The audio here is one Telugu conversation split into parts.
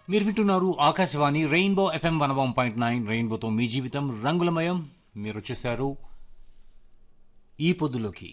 మీరు వింటున్నారు Akashvani rainbow FM one one point nine రెయిన్బోతో మీ జీవితం రంగులమయం మీరు వచ్చేసారు ఈ పొద్దులోకి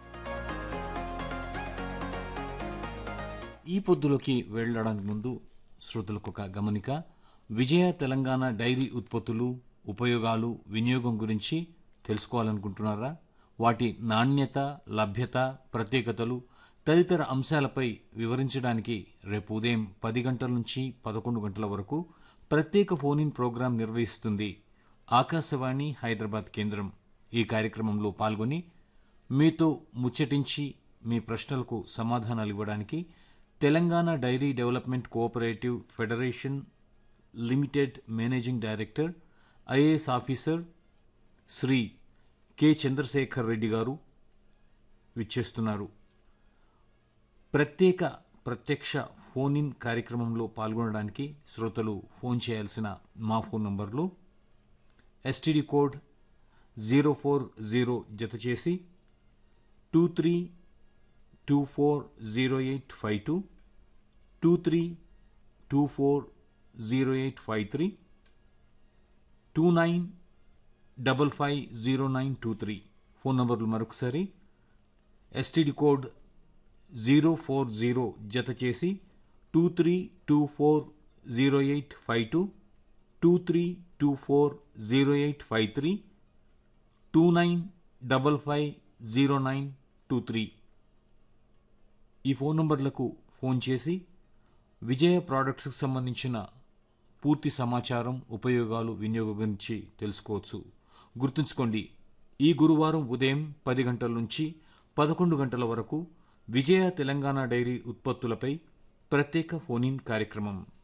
ఈ పొద్దులోకి వెళ్ళడానికి ముందు శ్రోతలకు ఒక గమనిక విజయ తెలంగాణ డైరీ ఉత్పత్తులు ఉపయోగాలు వినియోగం గురించి తెలుసుకోవాలనుకుంటున్నారా వాటి నాణ్యత లభ్యత ప్రత్యేకతలు తదితర అంశాలపై వివరించడానికి రేపు ఉదయం పది గంటల నుంచి పదకొండు గంటల వరకు ప్రత్యేక ఫోన్ ఇన్ ప్రోగ్రాం నిర్వహిస్తుంది ఆకాశవాణి హైదరాబాద్ కేంద్రం ఈ కార్యక్రమంలో పాల్గొని మీతో ముచ్చటించి మీ ప్రశ్నలకు సమాధానాలు ఇవ్వడానికి Telangana dairy development cooperative federation limited managing director IAS officer Shri K Chandrasekhar Reddy గారు విచ్చేస్తున్నారు ప్రత్యేక ప్రత్యక్ష ఫోన్ ఇన్ కార్యక్రమంలో పాల్గొనడానికి శ్రోతలు ఫోన్ చేయాల్సిన మా ఫోన్ నంబర్లు STD code zero four zero జత చేసి two three two four zero eight five two two three two four zero eight five three two nine double five zero nine two three phone నంబర్లు మరొకసారి STD code zero four zero జత చేసి two three two four zero eight five two two three two four zero eight five three two nine double five zero nine two three ఈ ఫోన్ నంబర్లకు ఫోన్ చేసి విజయ ప్రోడక్ట్స్కి సంబంధించిన పూర్తి సమాచారం ఉపయోగాలు వినియోగం గురించి తెలుసుకోవచ్చు గుర్తుంచుకోండి ఈ గురువారం ఉదయం పది గంటల నుంచి పదకొండు గంటల వరకు విజయ తెలంగాణ డైరీ ఉత్పత్తులపై ప్రత్యేక ఫోన్ ఇన్ కార్యక్రమం